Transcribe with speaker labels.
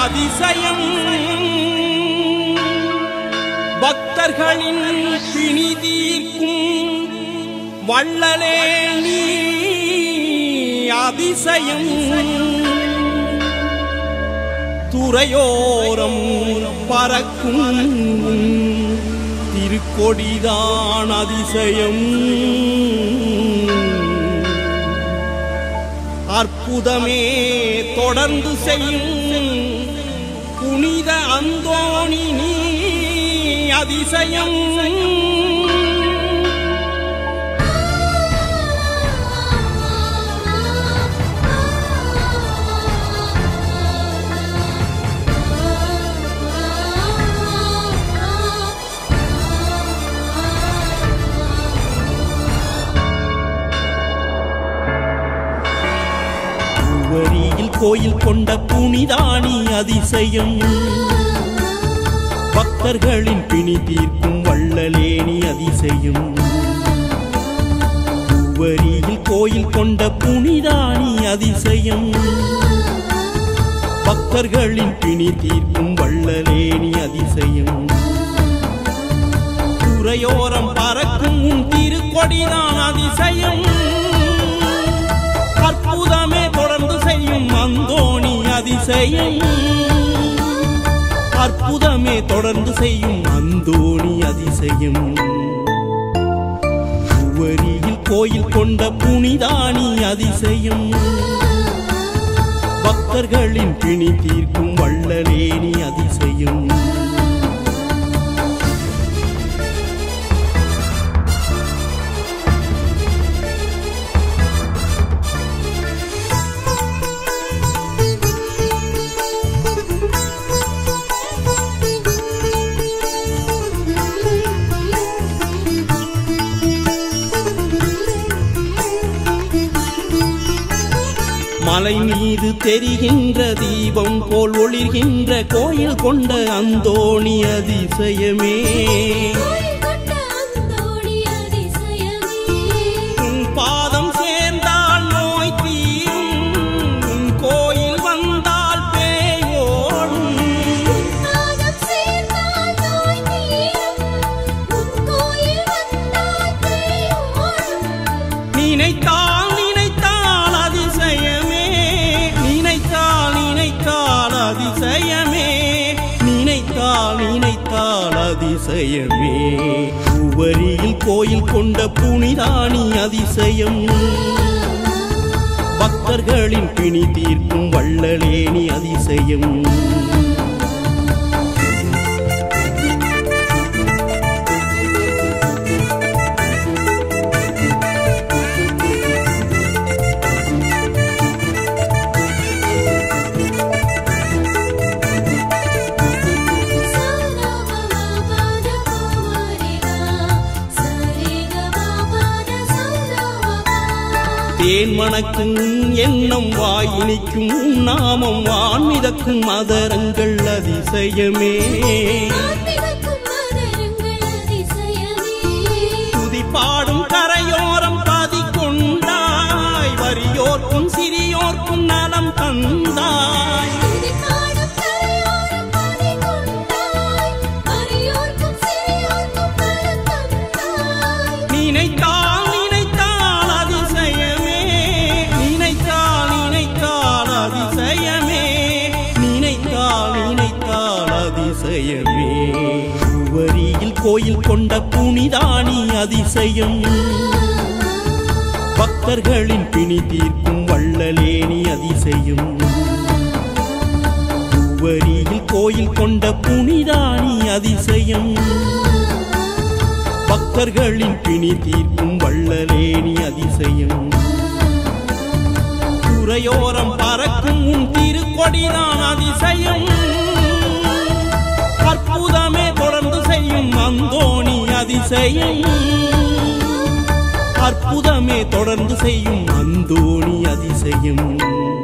Speaker 1: அதிசயம் பக்தர்களின் பிணி தீர்க்கும் வள்ளலே நீ அதிசயம் துறையோரம் பறக்கும் திருக்கொடிதான் அதிசயம் அற்புதமே தொடர்ந்து செய்யும் புனித அந்தோணி நீ அதிசயம் வரியில் கோயில் கொண்ட புனிதானி அதிசயம் பக்தர்களின் பிணி தீர்க்கும் வள்ளலேனி அதிசயம் வரியில் கோயில் கொண்ட புனிதானி அதிசயம் பக்தர்களின் பிணி தீர்க்கும் வள்ளலேனி அதிசயம் துறையோரம் பறக்கும் உன் திருக்கொடிதான் அதிசயம் அற்புதமே தொடர்ந்து செய்யும் அந்தோணி அதிசயம் அற்புதமே தொடர்ந்து செய்யும் அந்தோணி அதிசயம் வரியில் கோயில் கொண்ட புனிதானி அதிசயம் பக்தர்களின் பிணி தீர்க்கும் வள்ளலேனி அதிசயம் மலை மீது தெரிகின்ற தீபம் போல் ஒளிர்கின்ற கோயில் கொண்ட அந்தோணி அதிசயமே உன் பாதம் சேர்ந்தால் நோய் தீரும் உன் கோயில் வந்தால் பேய் ஓடும் நினைத்தால் நினைத்தால் அதிசயமே நினைத்தால் நினைத்தால் அதிசயமே நினைத்தால் நினைத்தால் அதிசயமே உவரியில் கோயில் கொண்ட புனிதானி அதிசயம் பக்தர்களின் பிணி தீர்க்கும் வள்ளலேனி அதிசயம் தேன் மணக்கும் எண்ணம் வாயினிக்கும் நாமம் வான் மிதக்கும் மதரங்கள் அதிசயமே துதி பாடும் கரையோரம் பாதி கொண்டாய் வறியோர்க்கும் சிறியோர்க்கும் நலம் தந்தாய் நினைத்தால் நினைத்தால் அதிசயமே நினைத்தால் நினைத்தால் அதிசயமே நினைத்தால் நினைத்தால் அதிசயமே வரியில் கோயில் கொண்ட புனிதானி அதிசயம் பக்தர்களின் பிணி தீர்க்கும் வள்ளலேனி அதிசயம் வரியில் கோயில் கொண்ட புனிதானி அதிசயம் பக்தர்களின் பிணி தீர்க்கும் வள்ளலேனி அதிசயம் துறையோரம் பறக்கும் உன் திருக்கொடிதான் அதிசயம் அற்புதமே தொடர்ந்து செய்யும் அந்தோணி அதிசயம் அற்புதமே தொடர்ந்து செய்யும் அந்தோணி அதிசயம்